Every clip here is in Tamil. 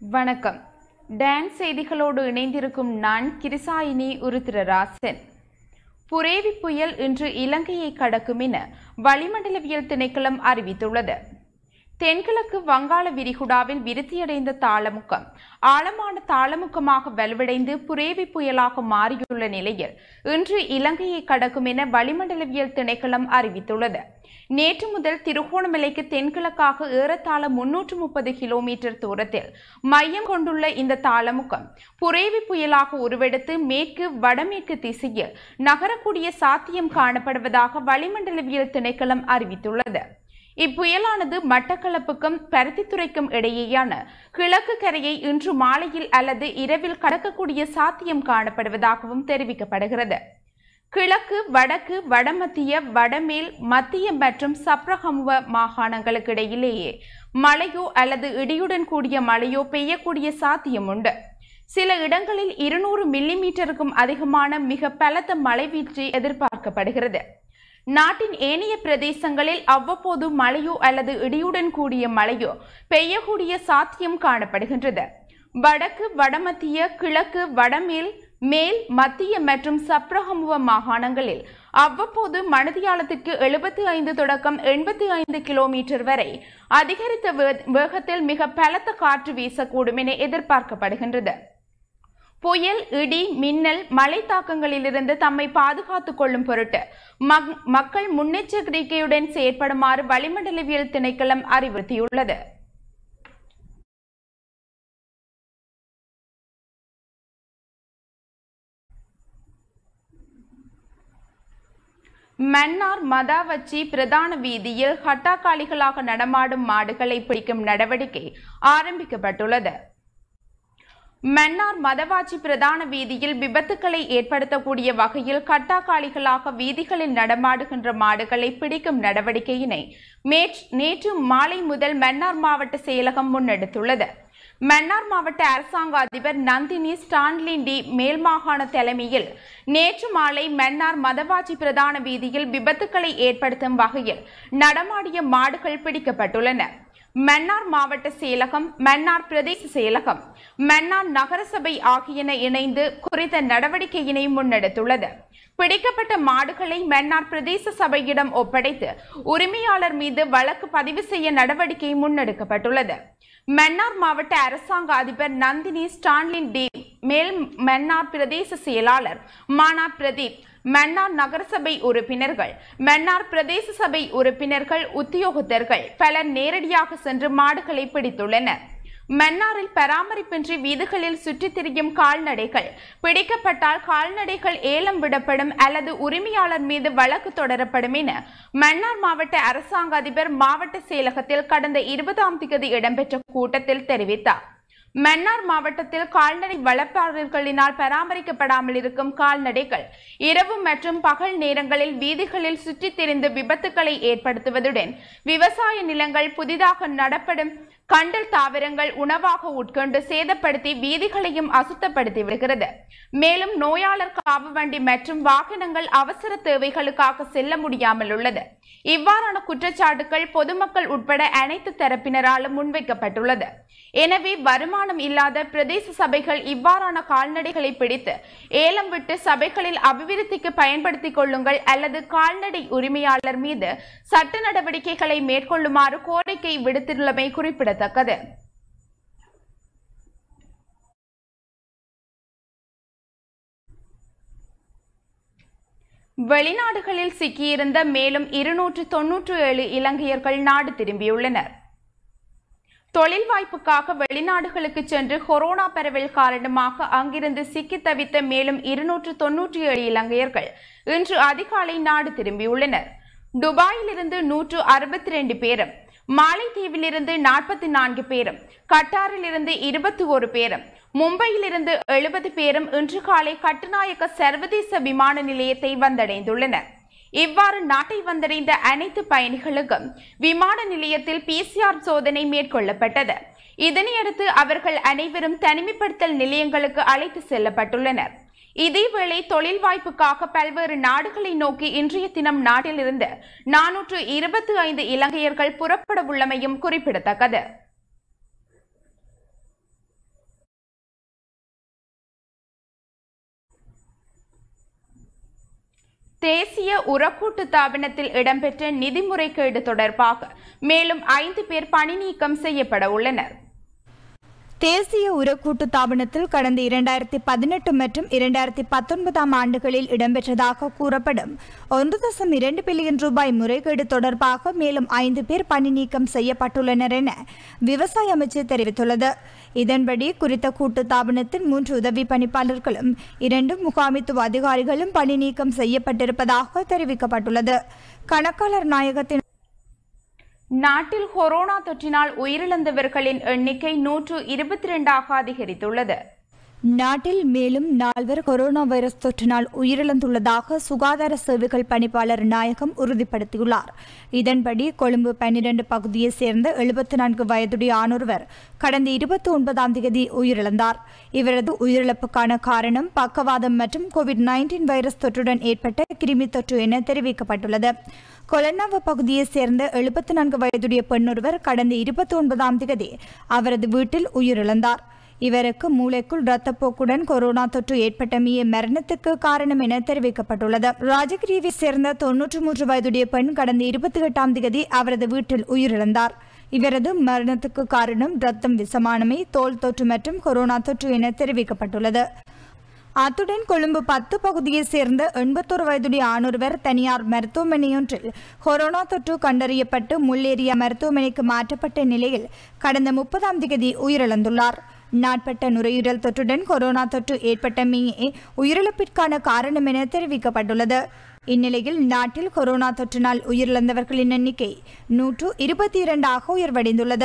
வணக்கம் டான்ஸ் செய்திகளோடு இணைந்திருக்கும் நான் கிருசாயினி உருத்திரராசன் புரேவி புயல் இன்று இலங்கையை கடக்கும் என வளிமண்டலவியல் திணைக்களம் அறிவித்துள்ளது தென்கிழக்கு வங்காள விரிகுடாவில் விருத்தியடைந்த தாளமுக்கம் ஆழமான தாளமுக்கமாக வலுவடைந்து புரேவி புயலாக மாறியுள்ள நிலையில் இன்று இலங்கையை கடக்கும் என வளிமண்டலவியல் திணைக்களம் அறிவித்துள்ளது நேற்று முதல் திருகோணமலைக்கு தென்கிழக்காக ஏறத்தாழ முன்னூற்று முப்பது கிலோமீட்டர் தூரத்தில் மையம் கொண்டுள்ள இந்த தாளமுக்கம் புரேவி புயலாக உருவெடுத்து மேற்கு வடமேற்கு திசையில் நகரக்கூடிய சாத்தியம் காணப்படுவதாக வளிமண்டலவியல் திணைக்களம் அறிவித்துள்ளது இப்புயலானது மட்டக்களப்புக்கும் பருத்தித்துறைக்கும் இடையேயான கிழக்கு கரையை இன்று மாலையில் அல்லது இரவில் கடக்கக்கூடிய சாத்தியம் காணப்படுவதாகவும் தெரிவிக்கப்படுகிறது கிழக்கு வடக்கு வடமத்திய வடமேல் மத்திய மற்றும் சப்ரஹமுவ மாகாணங்களுக்கு இடையிலேயே மழையோ அல்லது இடியுடன் கூடிய மழையோ பெய்யக்கூடிய சாத்தியம் உண்டு சில இடங்களில் இருநூறு மில்லிமீட்டருக்கும் அதிகமான மிக பலத்த மழை வீழ்ச்சி எதிர்பார்க்கப்படுகிறது நாட்டின் ஏனைய பிரதேசங்களில் அவ்வப்போது மழையோ அல்லது இடியுடன் கூடிய மழையோ பெய்யக்கூடிய சாத்தியம் காணப்படுகின்றது வடக்கு வடமத்திய கிழக்கு வடமேல் மேல் மத்திய மற்றும் சப்ரஹமுவ மாகாணங்களில் அவ்வப்போது மணதியாலத்துக்கு எழுபத்தி ஐந்து தொடக்கம் எண்பத்தி ஐந்து கிலோமீட்டர் வரை அதிகரித்த வே- வேகத்தில் மிக பலத்த காற்று வீசக்கூடும் என எதிர்பார்க்கப்படுகின்றது புயல் இடி மின்னல் மழை தாக்கங்களிலிருந்து தம்மை பாதுகாத்துக் கொள்ளும் பொருட்டு மக்- மக்கள் முன்னெச்சரிக்கையுடன் செயற்படுமாறு வளிமண்டலவியல் திணைக்களம் அறிவுறுத்தியுள்ளது மன்னார் மதாவச்சி பிரதான வீதியில் ஹட்டாக்காளிகளாக நடமாடும் மாடுகளை பிடிக்கும் நடவடிக்கை ஆரம்பிக்கப்பட்டுள்ளது மன்னார் மதவாச்சி பிரதான வீதியில் விபத்துக்களை ஏற்படுத்தக்கூடிய வகையில் கட்டாக்காளிகளாக வீதிகளில் நடமாடுகின்ற மாடுகளை பிடிக்கும் நடவடிக்கையினை மேற்- நேற்று மாலை முதல் மன்னார் மாவட்ட செயலகம் முன்னெடுத்துள்ளது மன்னார் மாவட்ட அரசாங்க அதிபர் நந்தினி ஸ்டான்லின் டி மேல்மாகாண தலைமையில் நேற்று மாலை மன்னார் மதவாச்சி பிரதான வீதியில் விபத்துக்களை ஏற்படுத்தும் வகையில் நடமாடிய மாடுகள் பிடிக்கப்பட்டுள்ளன மன்னார் மாவட்ட செயலகம் மன்னார் பிரதேச செயலகம் மன்னார் நகரசபை ஆகியன இணைந்து குறித்த நடவடிக்கையினை முன்னெடுத்துள்ளது பிடிக்கப்பட்ட மாடுகளை மன்னார் பிரதேச சபையிடம் ஒப்படைத்து உரிமையாளர் மீது வழக்கு பதிவு செய்ய நடவடிக்கை முன்னெடுக்கப்பட்டுள்ளது மன்னார் மாவட்ட அரசாங்க அதிபர் நந்தினி ஸ்டான்லின் டி மேல் மன்னார் பிரதேச செயலாளர் மானா பிரதீப் மன்னார் நகரசபை உறுப்பினர்கள் மன்னார் பிரதேச சபை உறுப்பினர்கள் உத்தியோகத்தர்கள் பலர் நேரடியாக சென்று மாடுகளை பிடித்துள்ளனர் மன்னாரில் பராமரிப்பின்றி வீதிகளில் சுற்றித் திரியும் கால்நடைகள் பிடிக்கப்பட்டால் கால்நடைகள் ஏலம் விடப்படும் அல்லது உரிமையாளர் மீது வழக்கு தொடரப்படும் என மன்னார் மாவட்ட அரசாங்க அதிபர் மாவட்ட செயலகத்தில் கடந்த இருபதாம் தேதி இடம்பெற்ற கூட்டத்தில் தெரிவித்தார் மன்னார் மாவட்டத்தில் கால்நடை வளர்ப்பாளர்களினால் பராமரிக்கப்படாமல் இருக்கும் கால்நடைகள் இரவு மற்றும் பகல் நேரங்களில் வீதிகளில் சுற்றித் திரிந்து விபத்துக்களை ஏற்படுத்துவதுடன் விவசாய நிலங்கள் புதிதாக நடப்படும் கண்டல் தாவரங்கள் உணவாக உட்கொண்டு சேதப்படுத்தி வீதிகளையும் அசுத்தப்படுத்தி விடுகிறது மேலும் நோயாளர் காவு வண்டி மற்றும் வாகனங்கள் அவசர தேவைகளுக்காக செல்ல முடியாமல் உள்ளது இவ்வாறான குற்றச்சாட்டுகள் பொதுமக்கள் உட்பட அனைத்து தரப்பினராலும் முன்வைக்கப்பட்டுள்ளது எனவே வருமானம் இல்லாத பிரதேச சபைகள் இவ்வாறான கால்நடைகளை பிடித்து ஏலம் விட்டு சபைகளில் அபிவிருத்திக்கு பயன்படுத்திக் கொள்ளுங்கள் அல்லது கால்நடை உரிமையாளர் மீது சட்ட நடவடிக்கைகளை மேற்கொள்ளுமாறு கோரிக்கை விடுத்துள்ளமை குறிப்பிடத்தக்கது வெளிநாடுகளில் சிக்கியிருந்த மேலும் இருநூற்று தொன்னூற்று ஏழு இலங்கையர்கள் நாடு திரும்பியுள்ளனர் தொழில் வாய்ப்புக்காக வெளிநாடுகளுக்கு சென்று கொரோனா பரவல் காரணமாக அங்கிருந்து சிக்கி தவித்த மேலும் இருநூற்று தொன்னூற்றி ஏழு இலங்கையர்கள் இன்று அதிகாலை நாடு திரும்பியுள்ளனர் துபாயிலிருந்து நூற்று அறுபத்தி ரெண்டு பேரும் மாலைத்தீவிலிருந்து நாற்பத்தி நான்கு பேரும் கட்டாரிலிருந்து இருபத்தி ஒரு பேரும் மும்பையிலிருந்து எழுபது பேரும் இன்று காலை கட்டுநாயக்க சர்வதேச விமான நிலையத்தை வந்தடைந்துள்ளனர் இவ்வாறு நாட்டை வந்தடைந்த அனைத்து பயணிகளுக்கும் விமான நிலையத்தில் பிசிஆர் சோதனை மேற்கொள்ளப்பட்டது இதனையடுத்து அவர்கள் அனைவரும் தனிமைப்படுத்தல் நிலையங்களுக்கு அழைத்து செல்லப்பட்டுள்ளனர் இதேவேளை தொழில் வாய்ப்புக்காக பல்வேறு நாடுகளை நோக்கி இன்றைய தினம் நாட்டிலிருந்து நானூற்று இருபத்தி ஐந்து இலங்கையர்கள் புறப்பட உள்ளமையும் குறிப்பிடத்தக்கது தேசிய உரக்கூட்டு தாபனத்தில் இடம்பெற்ற நிதி முறைகேடு தொடர்பாக மேலும் ஐந்து பேர் பணி நீக்கம் செய்யப்பட உள்ளனர் தேசிய உரக்கூட்டு தாபனத்தில் கடந்த இரண்டாயிரத்தி பதினெட்டு மற்றும் இரண்டாயிரத்தி பத்தொன்பதாம் ஆண்டுகளில் இடம்பெற்றதாக கூறப்படும் ஒன்று தசம் இரண்டு பில்லியன் ரூபாய் முறைகேடு தொடர்பாக மேலும் ஐந்து பேர் பணி நீக்கம் செய்யப்பட்டுள்ளனர் என விவசாய அமைச்சு தெரிவித்துள்ளது இதன்படி குறித்த கூட்டு தாபனத்தின் மூன்று உதவி பணிப்பாளர்களும் இரண்டு முகாமித்துவ அதிகாரிகளும் பணி நீக்கம் செய்யப்பட்டிருப்பதாக தெரிவிக்கப்பட்டுள்ளது கணக்காளர் நாயகத்தின் நாட்டில் கொரோனா தொற்றினால் உயிரிழந்தவர்களின் எண்ணிக்கை நூற்று இருபத்தி இரண்டாக அதிகரித்துள்ளது நாட்டில் மேலும் நால்வர் கொரோனா வைரஸ் தொற்றினால் உயிரிழந்துள்ளதாக சுகாதார சேவைகள் பணிப்பாளர் நாயகம் உறுதிப்படுத்தியுள்ளார் இதன்படி கொழும்பு பன்னிரண்டு பகுதியைச் சேர்ந்த எழுபத்தி நான்கு வயதுடைய ஆணொருவர் கடந்த இருபத்தி ஒன்பதாம் தேதி உயிரிழந்தார் இவரது உயிரிழப்புக்கான காரணம் பக்கவாதம் மற்றும் கோவிட் நைன்டீன் வைரஸ் தொற்றுடன் ஏற்பட்ட கிருமி தொற்று என தெரிவிக்கப்பட்டுள்ளது கொலன்னாவ பகுதியைச் சேர்ந்த எழுபத்தி நான்கு வயதுடைய பெண்ணொருவர் கடந்த இருபத்தி ஒன்பதாம் தேதி அவரது வீட்டில் உயிரிழந்தார் இவருக்கு மூளைக்குள் இரத்தப்போக்குடன் கொரோனா தொற்று ஏற்பட்டமையே மரணத்துக்கு காரணம் என தெரிவிக்கப்பட்டுள்ளது ராஜகிரியை சேர்ந்த தொன்னூற்றி மூன்று வயதுடைய பெண் கடந்த இருபத்தி எட்டாம் தேதி அவரது வீட்டில் உயிரிழந்தார் இவரது மரணத்துக்கு காரணம் இரத்தம் விஷமானமை தோல் தொற்று மற்றும் கொரோனா தொற்று என தெரிவிக்கப்பட்டுள்ளது அத்துடன் கொழும்பு பத்து பகுதியைச் சேர்ந்த எண்பத்தோரு வயதுடைய ஆணொருவர் தனியார் மருத்துவமனையொன்றில் கொரோனா தொற்று கண்டறியப்பட்டு முள்ளேறிய மருத்துவமனைக்கு மாற்றப்பட்ட நிலையில் கடந்த முப்பதாம் தேதி உயிரிழந்துள்ளார் நாட்பட்ட நுரையீரல் தொற்றுடன் கொரோனா தொற்று ஏற்பட்டமையே உயிரிழப்பிற்கான காரணம் என தெரிவிக்கப்பட்டுள்ளது இந்நிலையில் நாட்டில் கொரோனா தொற்றினால் உயிரிழந்தவர்களின் எண்ணிக்கை நூற்று இருபத்தி இரண்டாக உயர்வடைந்துள்ளது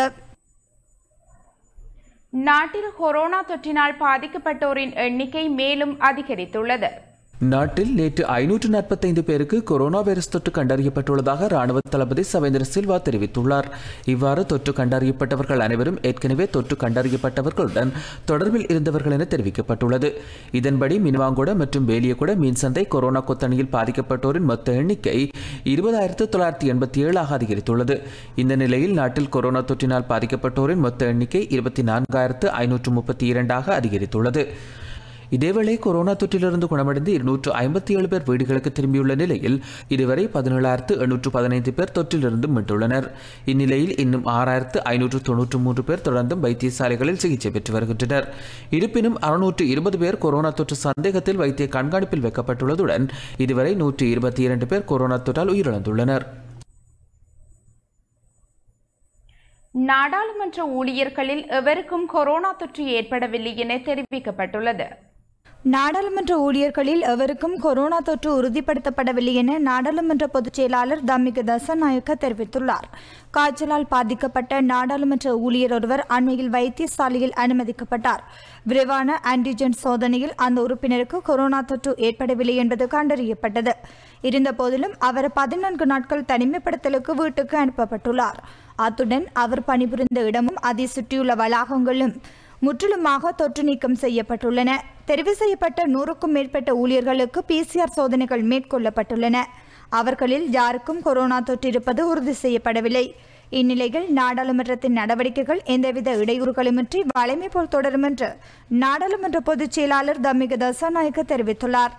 நாட்டில் கொரோனா தொற்றினால் பாதிக்கப்பட்டோரின் எண்ணிக்கை மேலும் அதிகரித்துள்ளது நாட்டில் நேற்று ஐநூற்று நாற்பத்தைந்து பேருக்கு கொரோனா வைரஸ் தொற்று கண்டறியப்பட்டுள்ளதாக ராணுவ தளபதி சவேந்திர சில்வா தெரிவித்துள்ளார் இவ்வாறு தொற்று கண்டறியப்பட்டவர்கள் அனைவரும் ஏற்கனவே தொற்று கண்டறியப்பட்டவர்களுடன் தொடர்பில் இருந்தவர்கள் என தெரிவிக்கப்பட்டுள்ளது இதன்படி மின்வாங்கொட மற்றும் வேலியகுட மீன் சந்தை கொரோனா கொத்தணியில் பாதிக்கப்பட்டோரின் மொத்த எண்ணிக்கை இருபதாயிரத்து தொள்ளாயிரத்தி எண்பத்தி ஏழாக அதிகரித்துள்ளது இந்த நிலையில் நாட்டில் கொரோனா தொற்றினால் பாதிக்கப்பட்டோரின் மொத்த எண்ணிக்கை இருபத்தி நான்காயிரத்து ஐநூற்று முப்பத்தி இரண்டாக அதிகரித்துள்ளது இதேவேளை கொரோனா தொற்றிலிருந்து குணமடைந்து இருநூற்று ஐம்பத்தி ஏழு பேர் வீடுகளுக்கு திரும்பியுள்ள நிலையில் இதுவரை பதினேழாயிரத்து எண்ணூற்று பதினைந்து பேர் தொற்றிலிருந்து மீண்டுள்ளனர் இந்நிலையில் இன்னும் ஆறாயிரத்து ஐநூற்று தொன்னூற்று மூன்று பேர் தொடர்ந்தும் வைத்தியசாலைகளில் சிகிச்சை பெற்று வருகின்றனர் இருப்பினும் அறுநூற்று இருபது பேர் கொரோனா தொற்று சந்தேகத்தில் வைத்திய கண்காணிப்பில் வைக்கப்பட்டுள்ளதுடன் இதுவரை நூற்று இருபத்தி இரண்டு பேர் கொரோனா தொற்றால் உயிரிழந்துள்ளனர் நாடாளுமன்ற ஊழியர்களில் எவருக்கும் கொரோனா தொற்று ஏற்படவில்லை என தெரிவிக்கப்பட்டுள்ளது நாடாளுமன்ற ஊழியர்களில் எவருக்கும் கொரோனா தொற்று உறுதிப்படுத்தப்படவில்லை என நாடாளுமன்ற பொதுச் செயலாளர் தம்மிக தசநாயக்க தெரிவித்துள்ளார் காய்ச்சலால் பாதிக்கப்பட்ட நாடாளுமன்ற ஊழியர் ஒருவர் அண்மையில் வைத்தியசாலையில் அனுமதிக்கப்பட்டார் விரைவான ஆன்டிஜென் சோதனையில் அந்த உறுப்பினருக்கு கொரோனா தொற்று ஏற்படவில்லை என்பது கண்டறியப்பட்டது இருந்தபோதிலும் அவர் பதினான்கு நாட்கள் தனிமைப்படுத்தலுக்கு வீட்டுக்கு அனுப்பப்பட்டுள்ளார் அத்துடன் அவர் பணிபுரிந்த இடமும் அதை சுற்றியுள்ள வளாகங்களும் முற்றிலுமாக தொற்று நீக்கம் செய்யப்பட்டுள்ளன தெரிவு செய்யப்பட்ட நூறுக்கும் மேற்பட்ட ஊழியர்களுக்கு பிசிஆர் சோதனைகள் மேற்கொள்ளப்பட்டுள்ளன அவர்களில் யாருக்கும் கொரோனா தொற்று இருப்பது உறுதி செய்யப்படவில்லை இந்நிலையில் நாடாளுமன்றத்தின் நடவடிக்கைகள் எந்தவித இடையூறுகளுமின்றி வழமை போல் தொடரும் என்று நாடாளுமன்ற பொதுச் செயலாளர் தம்மிக தசாநாயக்க தெரிவித்துள்ளார்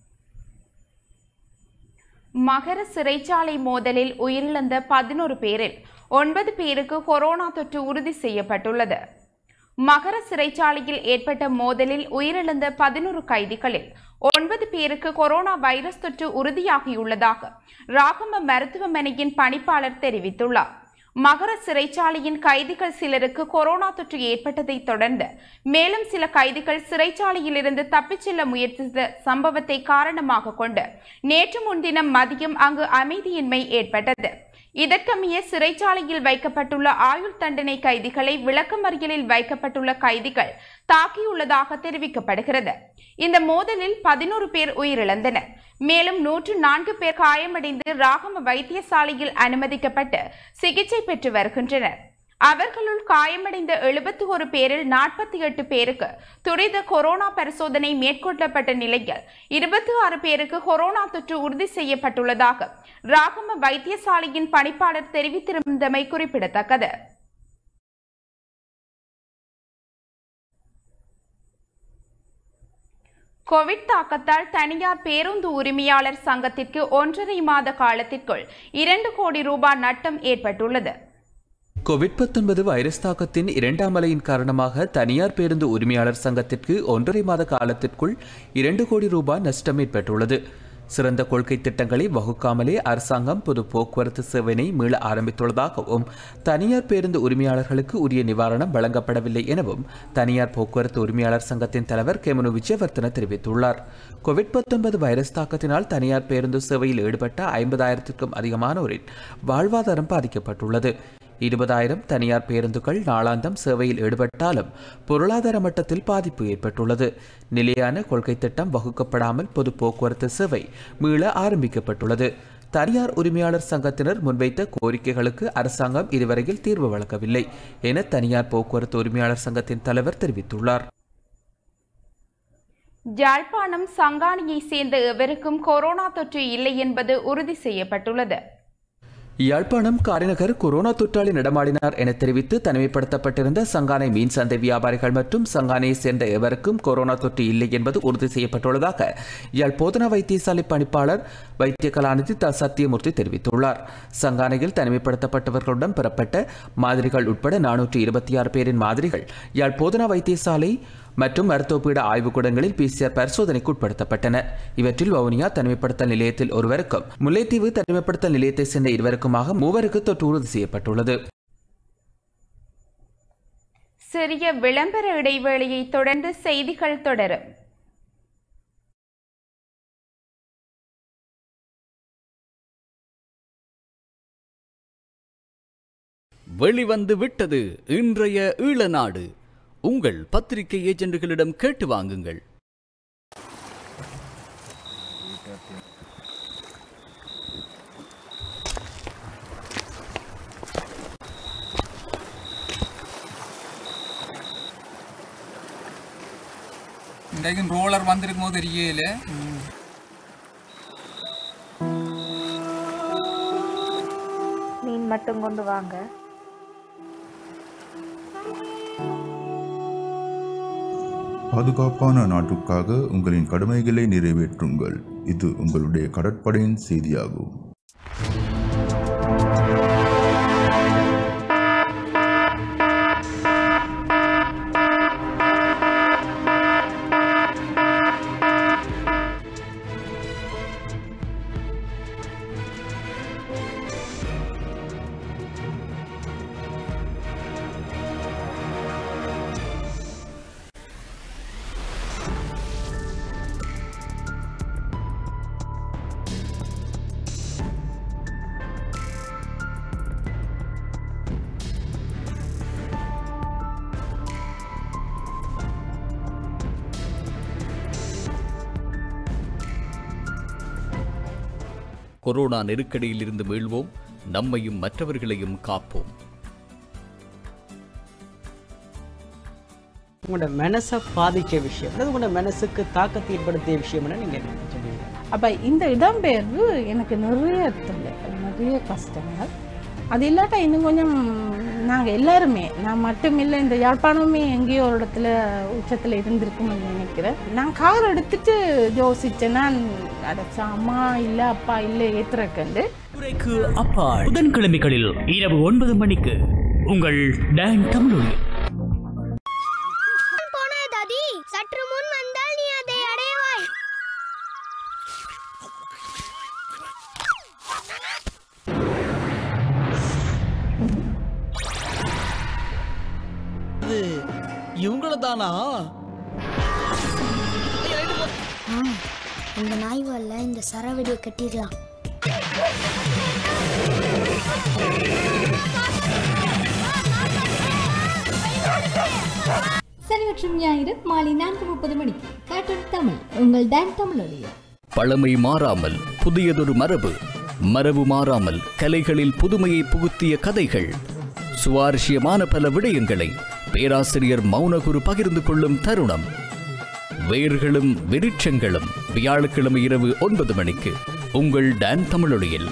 மகர சிறைச்சாலை மோதலில் உயிரிழந்த பதினோரு பேரில் ஒன்பது பேருக்கு கொரோனா தொற்று உறுதி செய்யப்பட்டுள்ளது மகர சிறைச்சாலையில் ஏற்பட்ட மோதலில் உயிரிழந்த பதினோரு கைதிகளில் ஒன்பது பேருக்கு கொரோனா வைரஸ் தொற்று உறுதியாகியுள்ளதாக ராகம மருத்துவமனையின் பணிப்பாளர் தெரிவித்துள்ளார் மகர சிறைச்சாலையின் கைதிகள் சிலருக்கு கொரோனா தொற்று ஏற்பட்டதை தொடர்ந்து மேலும் சில கைதிகள் சிறைச்சாலையில் இருந்து தப்பிச் செல்ல முயற்சித்த சம்பவத்தை காரணமாக கொண்டு நேற்று முன்தினம் மதியம் அங்கு அமைதியின்மை ஏற்பட்டது இதற்கமைய சிறைச்சாலையில் வைக்கப்பட்டுள்ள ஆயுள் தண்டனை கைதிகளை விளக்கமறியலில் வைக்கப்பட்டுள்ள கைதிகள் தாக்கியுள்ளதாக தெரிவிக்கப்படுகிறது இந்த மோதலில் பதினோரு பேர் உயிரிழந்தனர் மேலும் நூற்று நான்கு பேர் காயமடைந்து ராகம வைத்தியசாலையில் அனுமதிக்கப்பட்டு சிகிச்சை பெற்று வருகின்றனர் அவர்களுள் காயமடைந்த எழுபத்தி ஒரு பேரில் நாற்பத்தி எட்டு பேருக்கு துரித கொரோனா பரிசோதனை மேற்கொள்ளப்பட்ட நிலையில் இருபத்தி ஆறு பேருக்கு கொரோனா தொற்று உறுதி செய்யப்பட்டுள்ளதாக ராகம வைத்தியசாலையின் பணிப்பாளர் தெரிவித்திருந்தமை குறிப்பிடத்தக்கது கோவிட் தாக்கத்தால் தனியார் பேருந்து உரிமையாளர் சங்கத்திற்கு ஒன்றரை மாத காலத்திற்குள் இரண்டு கோடி ரூபாய் நட்டம் ஏற்பட்டுள்ளது கோவிட் 19 வைரஸ் தாக்கத்தின் இரண்டாம் அலையின் காரணமாக தனியார் பேருந்து உரிமையாளர் சங்கத்திற்கு ஒன்றரை மாத காலத்திற்குள் இரண்டு கோடி ரூபாய் நஷ்டம் ஏற்பட்டுள்ளது சிறந்த கொள்கை திட்டங்களை வகுக்காமலே அரசாங்கம் பொது போக்குவரத்து சேவையினை மீள ஆரம்பித்துள்ளதாகவும் தனியார் பேருந்து உரிமையாளர்களுக்கு உரிய நிவாரணம் வழங்கப்படவில்லை எனவும் தனியார் போக்குவரத்து உரிமையாளர் சங்கத்தின் தலைவர் கெமனு விஜயவர்த்தன தெரிவித்துள்ளார் கோவிட் 19 வைரஸ் தாக்கத்தினால் தனியார் பேருந்து சேவையில் ஈடுபட்ட ஐம்பதாயிரத்திற்கும் அதிகமானோரின் வாழ்வாதாரம் பாதிக்கப்பட்டுள்ளது இருபதாயிரம் தனியார் பேருந்துகள் நாளாந்தம் சேவையில் ஈடுபட்டாலும் பொருளாதார மட்டத்தில் பாதிப்பு ஏற்பட்டுள்ளது நிலையான கொள்கை திட்டம் வகுக்கப்படாமல் பொது போக்குவரத்து சேவை மீள ஆரம்பிக்கப்பட்டுள்ளது தனியார் உரிமையாளர் சங்கத்தினர் முன்வைத்த கோரிக்கைகளுக்கு அரசாங்கம் இதுவரையில் தீர்வு வழங்கவில்லை என தனியார் போக்குவரத்து உரிமையாளர் சங்கத்தின் தலைவர் தெரிவித்துள்ளார் யாழ்ப்பாணம் சங்கானியை சேர்ந்த எவருக்கும் கொரோனா தொற்று இல்லை என்பது உறுதி செய்யப்பட்டுள்ளது யாழ்ப்பாணம் காரிநகர் கொரோனா தொற்றாளி நடமாடினார் என தெரிவித்து தனிமைப்படுத்தப்பட்டிருந்த சங்கானை மீன் சந்தை வியாபாரிகள் மற்றும் சங்கானையை சேர்ந்த எவருக்கும் கொரோனா தொற்று இல்லை என்பது உறுதி செய்யப்பட்டுள்ளதாக யாழ் போதனா வைத்தியசாலை பணிப்பாளர் வைத்திய கலாநிதி த சத்தியமூர்த்தி தெரிவித்துள்ளார் சங்கானையில் தனிமைப்படுத்தப்பட்டவர்களுடன் பெறப்பட்ட மாதிரிகள் உட்பட நானூற்றி இருபத்தி ஆறு பேரின் மாதிரிகள் யாழ் போதனா வைத்தியசாலை மற்றும் மருத்துவப்பீட ஆய்வுக்கூடங்களில் பிசிஆர் பரிசோதனைக்கு உட்படுத்தப்பட்டன இவற்றில் வவுனியா தனிமைப்படுத்தல் நிலையத்தில் ஒருவருக்கும் முல்லைத்தீவு தனிமைப்படுத்தல் நிலையத்தை சேர்ந்த இருவருக்குமாக மூவருக்கு தொற்று உறுதி செய்யப்பட்டுள்ளது சிறிய விளம்பர இடைவேளையை தொடர்ந்து செய்திகள் தொடரும் வெளிவந்து விட்டது இன்றைய ஈழநாடு உங்கள் பத்திரிகை ஏஜென்ட்டுகளிடம் கேட்டு வாங்குங்கள் இன்றைக்கும் ரோலர் வந்திருக்கும் போது தெரியல மீன் மட்டும் கொண்டு வாங்க பாதுகாப்பான நாட்டுக்காக உங்களின் கடமைகளை நிறைவேற்றுங்கள் இது உங்களுடைய கடற்படையின் செய்தியாகும் கொரோனா நெருக்கடியில் இருந்து மீள்வோம் நம்மையும் மற்றவர்களையும் காப்போம் உங்களோட மனசை பாதிக்க விஷயம் அல்லது உங்களோட மனசுக்கு தாக்கத்தை ஏற்படுத்திய விஷயம்னு நீங்க என்ன சொல்லுவீங்க அப்போ இந்த இடம்பெயர்வு எனக்கு நிறைய தொல்லை நிறைய கஷ்டங்கள் அது இல்லாட்டா இன்னும் கொஞ்சம் நாங்கள் எல்லாருமே நான் மட்டும் இல்லை இந்த யாழ்ப்பாணமே எங்கேயோ ஒரு இடத்துல உச்சத்தில் இருந்திருக்கும்னு நினைக்கிறேன் நான் கார் எடுத்துட்டு யோசிச்சேன் நான் அடைச்ச அம்மா இல்லை அப்பா இல்லை ஏத்துறக்கண்டு துறைக்கு அப்பால் புதன்கிழமைகளில் இரவு ஒன்பது மணிக்கு உங்கள் டான் தமிழொலி போனதாதி சற்று முன் வந்தால் நீ அதை அடைவாய் இவங்கள தானா இந்த நாய் வரல இந்த சரவெடியை கட்டிடலாம் சனி மற்றும் ஞாயிறு மாலை நான்கு முப்பது மணிக்கு கார்ட்டூன் தமிழ் உங்கள் டான் தமிழொலிய பழமை மாறாமல் புதியதொரு மரபு மரபு மாறாமல் கலைகளில் புதுமையை புகுத்திய கதைகள் சுவாரஸ்யமான பல விடயங்களை பேராசிரியர் மௌனகுரு பகிர்ந்து கொள்ளும் தருணம் வேர்களும் விருட்சங்களும் வியாழக்கிழமை இரவு ஒன்பது மணிக்கு உங்கள் டான் தமிழொலியில்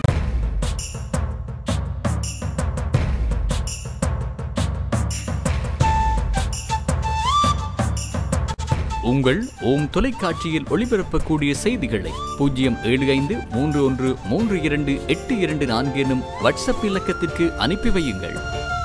உங்கள் ஓம் தொலைக்காட்சியில் ஒளிபரப்பக்கூடிய செய்திகளை பூஜ்ஜியம் ஏழு ஐந்து மூன்று ஒன்று மூன்று இரண்டு எட்டு இரண்டு நான்கு எனும் வாட்ஸ்அப் இலக்கத்திற்கு அனுப்பி வையுங்கள்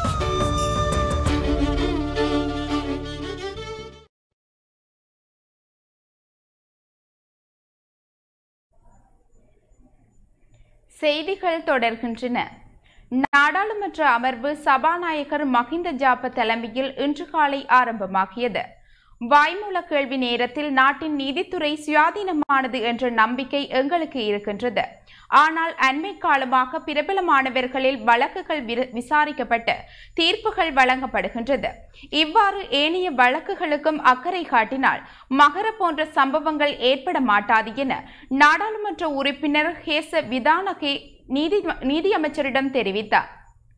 செய்திகள் தொடர்கின்றன நாடாளுமன்ற அமர்வு சபாநாயகர் மஹிந்த ஜாப தலைமையில் இன்று காலை ஆரம்பமாகியது வாய்மூல கேள்வி நேரத்தில் நாட்டின் நீதித்துறை சுயாதீனமானது என்ற நம்பிக்கை எங்களுக்கு இருக்கின்றது ஆனால் அண்மை காலமாக பிரபலமானவர்களில் வழக்குகள் விர- விசாரிக்கப்பட்டு தீர்ப்புகள் வழங்கப்படுகின்றது இவ்வாறு ஏனைய வழக்குகளுக்கும் அக்கறை காட்டினால் மகர போன்ற சம்பவங்கள் ஏற்பட மாட்டாது என நாடாளுமன்ற உறுப்பினர் ஹேச விதானகே நீதி நீதியமைச்சரிடம் தெரிவித்தார்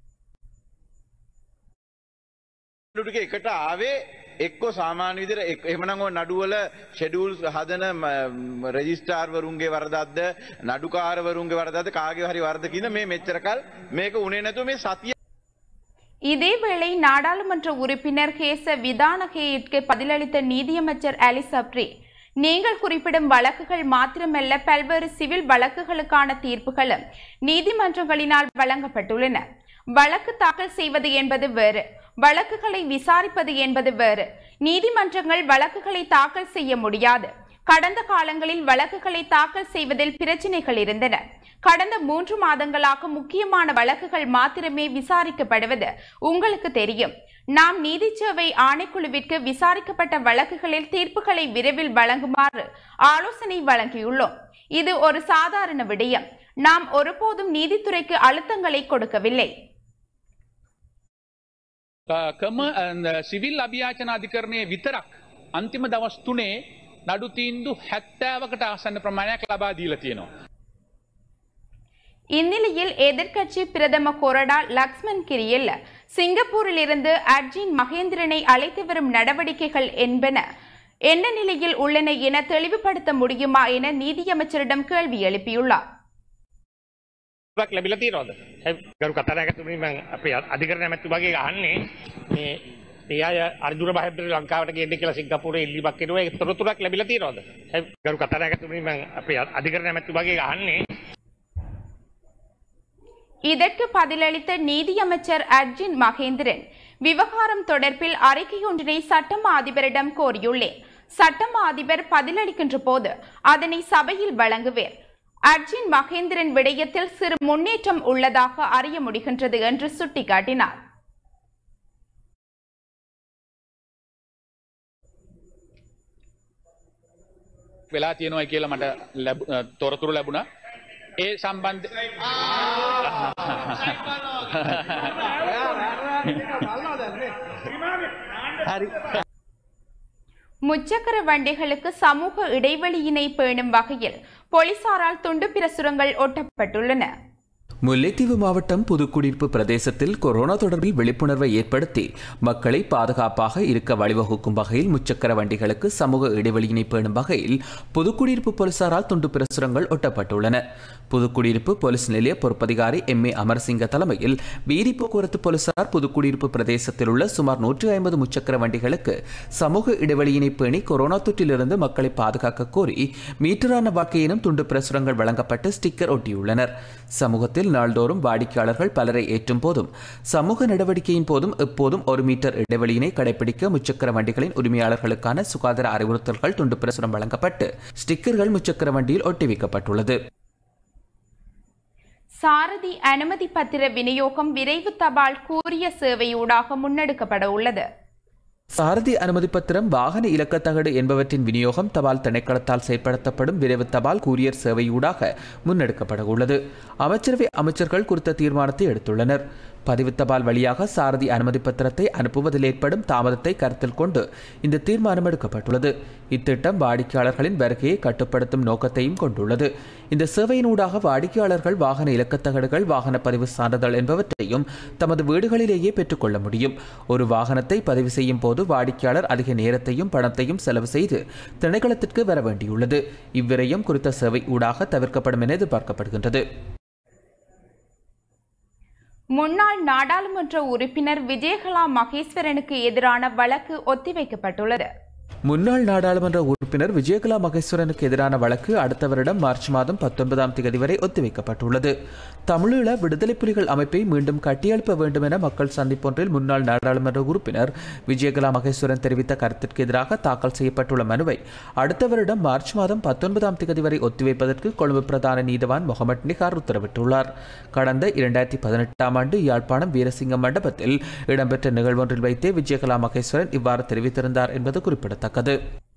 ටික එකට ආවේ එක්කො සාමාන්‍ය විදිහට එක්- එහෙමනම් ඔය නඩුවල ෂෙඩියුල්ස් හදන රෙජිස්ටාර්වරුන්ගේ වරදක්ද නඩුකාරවරුන්ගේ වරදක්ද කාගේ හරි වරද කියන මේ මෙච්චර කල් මේක උනේ නැතුව මේ සතිය இதேவேளை நாடாளுமன்ற உறுப்பினர் ஹேச விதானகேயிற்கு பதிலளித்த நீதியமைச்சர் அலி சப்ரி நீங்கள் குறிப்பிடும் வழக்குகள் மாத்திரமல்ல பல்வேறு சிவில் வழக்குகளுக்கான தீர்ப்புகளும் நீதிமன்றங்களினால் வழங்கப்பட்டுள்ளன வழக்கு தாக்கல் செய்வது என்பது வேறு வழக்குகளை விசாரிப்பது என்பது வேறு நீதிமன்றங்கள் வழக்குகளை தாக்கல் செய்ய முடியாது கடந்த காலங்களில் வழக்குகளை தாக்கல் செய்வதில் பிரச்சினைகள் இருந்தன கடந்த மூன்று மாதங்களாக முக்கியமான வழக்குகள் மாத்திரமே விசாரிக்கப்படுவது உங்களுக்கு தெரியும் நாம் நீதிச்சேவை ஆணைக்குழுவிற்கு விசாரிக்கப்பட்ட வழக்குகளில் தீர்ப்புகளை விரைவில் வழங்குமாறு ஆலோசனை வழங்கியுள்ளோம் இது ஒரு சாதாரண விடயம் நாம் ஒருபோதும் நீதித்துறைக்கு அழுத்தங்களை கொடுக்கவில்லை කම සිවිල් අභ්‍යාචන අධිකරණය විතරක් අන්තිම දවස් තුනේ නඩු තීන්දු හැත්තෑවකට ආසන්න ප්‍රමාණයක් ලබා දීල තියෙනවා. இந்நிலையில் எதிர்க்கட்சி பிரதம கொறடா லக்ஷ்மன் கிரியல் சிங்கப்பூரில் இருந்து அர்ஜின் மகேந்திரனை அழைத்து வரும் நடவடிக்கைகள் என்பன என்ன நிலையில் உள்ளன என தெளிவுபடுத்த முடியுமா என நீதியமைச்சரிடம் கேள்வி எழுப்பியுள்ளார் ක් ලැබිල තියනවද ගරු කතරගතුනි මං අපේ අධිකරන ඇමැතුමගේ අහන්නේ මේ ඒ අය අර්ජුන බහිද්‍ර ලංකාවට ගෙන්ඩ කියලා සිංගපුර ඉල්ලිමක් කෙරුව තොරතුරක් ලැබිල තියනවද ගරු කතරගතුනි මං අපේ අධිකරන ඇමැතුමගේ අහන්නේ இதற்கு பதிலளித்த நீதியமைச்சர் அர்ஜின் மகேந்திரன் விவகாரம் தொடர்பில் அறிக்கையொன்றினை சட்டமா அதிபரிடம் கோரியுள்ளேன் சட்டமா அதிபர் பதிலளிக்கின்ற போது அதனை சபையில் வழங்குவேன் அர்ஜின் மகேந்திரன் விடயத்தில் சிறு முன்னேற்றம் உள்ளதாக அறிய முடிகின்றது என்று சுட்டிக்காட்டினார் වෙලා තියෙනවා කියලා මට ලැබ තොරතුරු ලැබුණා. ඒ සම්බන්ධ முச்சக்கர வண்டிகளுக்கு சமூக இடைவெளியினை பேணும் வகையில் போலீசாரால் துண்டு பிரசுரங்கள் ஒட்டப்பட்டுள்ளன முல்லைத்தீவு மாவட்டம் புதுக்குடியிருப்பு பிரதேசத்தில் கொரோனா தொடர்பில் விழிப்புணர்வை ஏற்படுத்தி மக்களை பாதுகாப்பாக இருக்க வழிவகுக்கும் வகையில் முச்சக்கர வண்டிகளுக்கு சமூக இடைவெளியினை பேணும் வகையில் புதுக்குடியிருப்பு போலீசாரால் துண்டு பிரசுரங்கள் ஒட்டப்பட்டுள்ளன புதுக்குடியிருப்பு போலீஸ் நிலைய பொறுப்பதிகாரி எம் ஏ அமர்சிங்க தலைமையில் வீதி போக்குவரத்து போலீசார் புதுக்குடியிருப்பு பிரதேசத்தில் உள்ள சுமார் நூற்றி ஐம்பது முச்சக்கர வண்டிகளுக்கு சமூக இடைவெளியினை பேணி கொரோனா தொற்றிலிருந்து மக்களை பாதுகாக்க கோரி மீட்டரான வாழ்க்கையினும் துண்டு பிரசுரங்கள் வழங்கப்பட்டு ஸ்டிக்கர் ஒட்டியுள்ளனர் சமூகத்தில் நாள்தோறும் வாடிக்கையாளர்கள் பலரை ஏற்றும் போதும் சமூக நடவடிக்கையின் போதும் எப்போதும் ஒரு மீட்டர் இடைவெளியினை கடைபிடிக்க முச்சக்கர வண்டிகளின் உரிமையாளர்களுக்கான சுகாதார அறிவுறுத்தல்கள் துண்டு பிரசுரம் வழங்கப்பட்டு ஸ்டிக்கர்கள் முச்சக்கர வண்டியில் ஒட்டி வைக்கப்பட்டுள்ளது சாரதி அனுமதி பத்திர விநியோகம் விரைவு தபால் கூறிய சேவையூடாக முன்னெடுக்கப்பட உள்ளது சாரதி அனுமதி பத்திரம் வாகன இலக்கத்தகடு என்பவற்றின் விநியோகம் தபால் திணைக்களத்தால் செயற்படுத்தப்படும் விரைவு தபால் கூரியர் சேவையூடாக முன்னெடுக்கப்பட உள்ளது அமைச்சரவை அமைச்சர்கள் குறித்த தீர்மானத்தை எடுத்துள்ளனர் பதிவு தபால் வழியாக சாரதி அனுமதி பத்திரத்தை அனுப்புவதில் ஏற்படும் தாமதத்தை கருத்தில் கொண்டு இந்த தீர்மானம் எடுக்கப்பட்டுள்ளது இத்திட்டம் வாடிக்கையாளர்களின் வருகையை கட்டுப்படுத்தும் நோக்கத்தையும் கொண்டுள்ளது இந்த சேவையினூடாக வாடிக்கையாளர்கள் வாகன இலக்கத்தகடுகள் வாகன பதிவு சான்றிதழ் என்பவற்றையும் தமது வீடுகளிலேயே பெற்றுக்கொள்ள முடியும் ஒரு வாகனத்தை பதிவு செய்யும் போது வாடிக்கையாளர் அதிக நேரத்தையும் பணத்தையும் செலவு செய்து திணைக்களத்திற்கு வர வேண்டியுள்ளது இவ்விரயம் குறித்த சேவை ஊடாக தவிர்க்கப்படும் என எதிர்பார்க்கப்படுகின்றது முன்னாள் நாடாளுமன்ற உறுப்பினர் விஜயகலா மகேஸ்வரனுக்கு எதிரான வழக்கு ஒத்திவைக்கப்பட்டுள்ளது முன்னாள் நாடாளுமன்ற உறுப்பினர் விஜயகலா மகேஸ்வரனுக்கு எதிரான வழக்கு அடுத்த வருடம் மார்ச் மாதம் பத்தொன்பதாம் தேதி வரை ஒத்திவைக்கப்பட்டுள்ளது தமிழீழ விடுதலை புலிகள் அமைப்பை மீண்டும் கட்டியெழுப்ப வேண்டும் என மக்கள் சந்திப்பொன்றில் முன்னாள் நாடாளுமன்ற உறுப்பினர் விஜயகலா மகேஸ்வரன் தெரிவித்த கருத்திற்கு எதிராக தாக்கல் செய்யப்பட்டுள்ள மனுவை அடுத்த வருடம் மார்ச் மாதம் பத்தொன்பதாம் தேதி வரை ஒத்திவைப்பதற்கு கொழும்பு பிரதான நீதவான் முகமது நிகார் உத்தரவிட்டுள்ளார் கடந்த இரண்டாயிரத்தி பதினெட்டாம் ஆண்டு யாழ்ப்பாணம் வீரசிங்கம் மண்டபத்தில் இடம்பெற்ற நிகழ்வொன்றில் வைத்தே விஜயகலா மகேஸ்வரன் இவ்வாறு தெரிவித்திருந்தார் என்பது குறிப்பிடத்தக்கது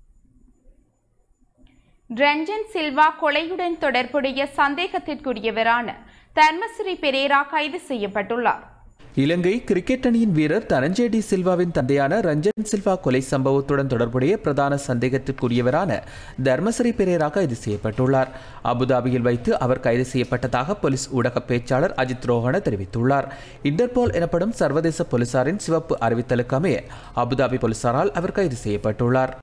ரஞ்சன் சில்வா கொலையுடன் தொடர்புடைய சந்தேகத்திற்குரியவரான தர்மஸ்ரீ பெரேரா கைது செய்யப்பட்டுள்ளார் இலங்கை கிரிக்கெட் அணியின் வீரர் தனஞ்சேடி சில்வாவின் தந்தையான ரஞ்சன் சில்வா கொலை சம்பவத்துடன் தொடர்புடைய பிரதான சந்தேகத்திற்குரியவரான தர்மசரி பெரேரா கைது செய்யப்பட்டுள்ளார் அபுதாபியில் வைத்து அவர் கைது செய்யப்பட்டதாக போலீஸ் ஊடக பேச்சாளர் அஜித் ரோஹன தெரிவித்துள்ளார் இன்டர்போல் எனப்படும் சர்வதேச போலீசாரின் சிவப்பு அறிவித்தலுக்கு அமைய அபுதாபி போலீசாரால் அவர் கைது செய்யப்பட்டுள்ளார்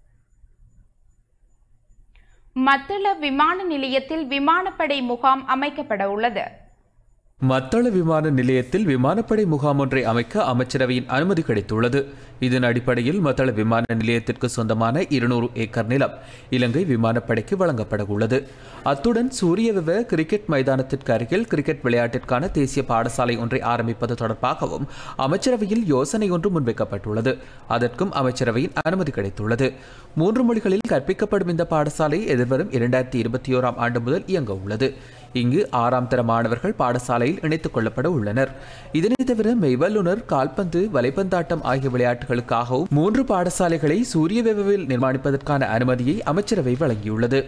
மத்தள விமான நிலையத்தில் விமானப்படை முகாம் அமைக்கப்பட உள்ளது மத்தள விமான நிலையத்தில் விமானப்படை முகாம் ஒன்றை அமைக்க அமைச்சரவையின் அனுமதி கிடைத்துள்ளது இதன் அடிப்படையில் மத்தள விமான நிலையத்திற்கு சொந்தமான இருநூறு ஏக்கர் நிலம் இலங்கை விமானப்படைக்கு வழங்கப்பட உள்ளது அத்துடன் சூரிய விவ கிரிக்கெட் மைதானத்திற்கு அருகில் கிரிக்கெட் விளையாட்டிற்கான தேசிய பாடசாலை ஒன்றை ஆரம்பிப்பது தொடர்பாகவும் அமைச்சரவையில் யோசனை ஒன்று முன்வைக்கப்பட்டுள்ளது அதற்கும் அமைச்சரவையின் அனுமதி கிடைத்துள்ளது மூன்று மொழிகளில் கற்பிக்கப்படும் இந்த பாடசாலை எதிர்வரும் இரண்டாயிரத்தி இருபத்தி ஓராம் ஆண்டு முதல் இயங்க உள்ளது இங்கு ஆறாம் தர மாணவர்கள் பாடசாலையில் இணைத்துக் கொள்ளப்பட உள்ளனர் இதனை தவிர மெய்வல்லுனர் கால்பந்து வலைப்பந்தாட்டம் ஆகிய விளையாட்டுகளுக்காகவும் மூன்று பாடசாலைகளை சூரிய வெவவில் நிர்மாணிப்பதற்கான அனுமதியை அமைச்சரவை வழங்கியுள்ளது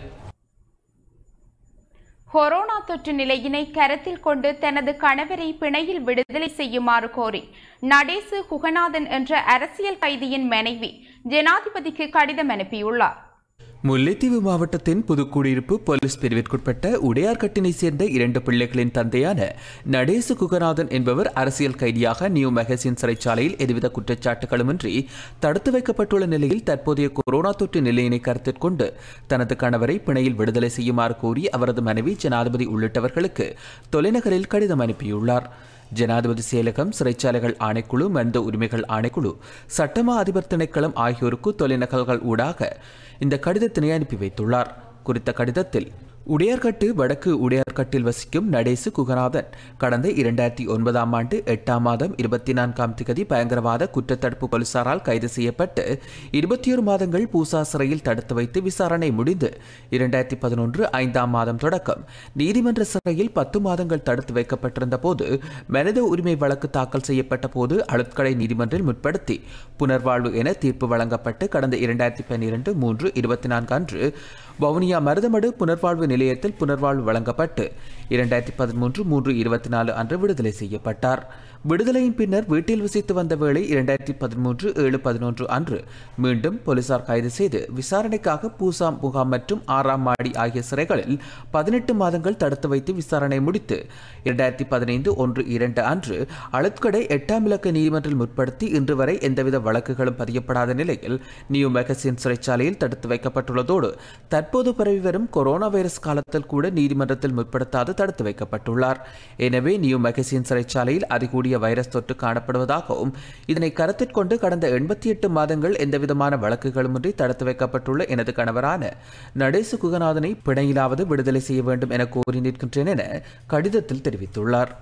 கொரோனா தொற்று நிலையினை கருத்தில் கொண்டு தனது கணவரை பிணையில் விடுதலை செய்யுமாறு கோரி நடேசு குகநாதன் என்ற அரசியல் கைதியின் மனைவி ஜனாதிபதிக்கு கடிதம் அனுப்பியுள்ளார் முல்லைத்தீவு மாவட்டத்தின் புதுக்குடியிருப்பு போலீஸ் பிரிவிற்குட்பட்ட உடையார்கட்டினை சேர்ந்த இரண்டு பிள்ளைகளின் தந்தையான நடேசு குகநாதன் என்பவர் அரசியல் கைதியாக நியூ மெகசின் சிறைச்சாலையில் எதுவித குற்றச்சாட்டுகளுமின்றி தடுத்து வைக்கப்பட்டுள்ள நிலையில் தற்போதைய கொரோனா தொற்று நிலையினை கருத்தில் கொண்டு தனது கணவரை பிணையில் விடுதலை செய்யுமாறு கோரி அவரது மனைவி ஜனாதிபதி உள்ளிட்டவர்களுக்கு தொலைநகரில் கடிதம் அனுப்பியுள்ளார் ஜனாதிபதி செயலகம் சிறைச்சாலைகள் ஆணைக்குழு மனித உரிமைகள் ஆணைக்குழு சட்டமா அதிபர் திணைக்களம் ஆகியோருக்கு தொலைநகல்கள் ஊடாக இந்த கடிதத்தினை அனுப்பி வைத்துள்ளார் குறித்த கடிதத்தில் உடையார்கட்டு வடக்கு உடையார்கட்டில் வசிக்கும் நடேசு குகநாதன் கடந்த இரண்டாயிரத்தி ஒன்பதாம் ஆண்டு எட்டாம் மாதம் இருபத்தி நான்காம் திகதி பயங்கரவாத குற்றத்தடுப்பு போலீசாரால் கைது செய்யப்பட்டு இருபத்தி ஒரு மாதங்கள் பூசா சிறையில் தடுத்து வைத்து விசாரணை முடிந்து இரண்டாயிரத்தி பதினொன்று ஐந்தாம் மாதம் தொடக்கம் நீதிமன்ற சிறையில் பத்து மாதங்கள் தடுத்து வைக்கப்பட்டிருந்த போது மனித உரிமை வழக்கு தாக்கல் செய்யப்பட்ட போது அழுத்கடை நீதிமன்றில் முற்படுத்தி புனர்வாழ்வு என தீர்ப்பு வழங்கப்பட்டு கடந்த இரண்டாயிரத்தி பன்னிரண்டு மூன்று இருபத்தி நான்கு அன்று வவுனியா மருதமடு புனர்வாழ்வு நிலையத்தில் புனர்வாழ்வு வழங்கப்பட்டு இரண்டாயிரத்தி பதிமூன்று மூன்று இருபத்தி நாலு அன்று விடுதலை செய்யப்பட்டார் விடுதலையின் பின்னர் வீட்டில் வசித்து வந்த வேளை இரண்டாயிரத்தி பதிமூன்று ஏழு பதினொன்று அன்று மீண்டும் போலீசார் கைது செய்து விசாரணைக்காக பூசா முகாம் மற்றும் ஆறாம் மாடி ஆகிய சிறைகளில் பதினெட்டு மாதங்கள் தடுத்து வைத்து விசாரணை முடித்து இரண்டாயிரத்தி பதினைந்து ஒன்று இரண்டு அன்று அழுத்கடை எட்டாம் இலக்க நீதிமன்றில் முற்படுத்தி இன்று வரை எந்தவித வழக்குகளும் பதியப்படாத நிலையில் நியூ மெகசின் சிறைச்சாலையில் தடுத்து வைக்கப்பட்டுள்ளதோடு தற்போது பரவி வரும் கொரோனா வைரஸ் காலத்தில் கூட நீதிமன்றத்தில் முற்படுத்தாது தடுத்து வைக்கப்பட்டுள்ளார் எனவே நியூ மெகசின் சிறைச்சாலையில் அதிகூடிய வைரஸ் தொற்று காணப்படுவதாகவும் இதனை கருத்தில் கொண்டு கடந்த எண்பத்தி எட்டு மாதங்கள் எந்தவிதமான வழக்குகளுமின்றி தடுத்து வைக்கப்பட்டுள்ள எனது கணவரான நடேசு குகநாதனை பிணையிலாவது விடுதலை செய்ய வேண்டும் என கோரி நிற்கின்றேன் என கடிதத்தில் தெரிவித்துள்ளார்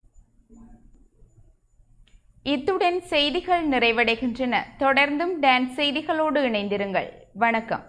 இத்துடன் செய்திகள் நிறைவடைகின்றன தொடர்ந்தும் டான்ஸ் செய்திகளோடு இணைந்திருங்கள் வணக்கம்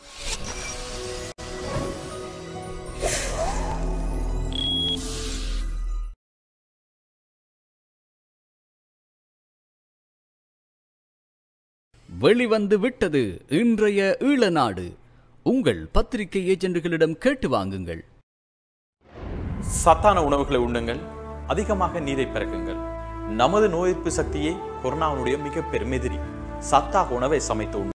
வெளிவந்து விட்டது இன்றைய ஈழநாடு உங்கள் பத்திரிகை ஏஜென்ட்டுகளிடம் கேட்டு வாங்குங்கள் சத்தான உணவுகளை உண்ணுங்கள் அதிகமாக நீரை பிறக்குங்கள் நமது நோய் எதிர்ப்பு சக்தியே கொரோனாவுடைய மிக பெரும் எதிரி சத்தாக உணவை சமைத்து உண்ணுங்கள்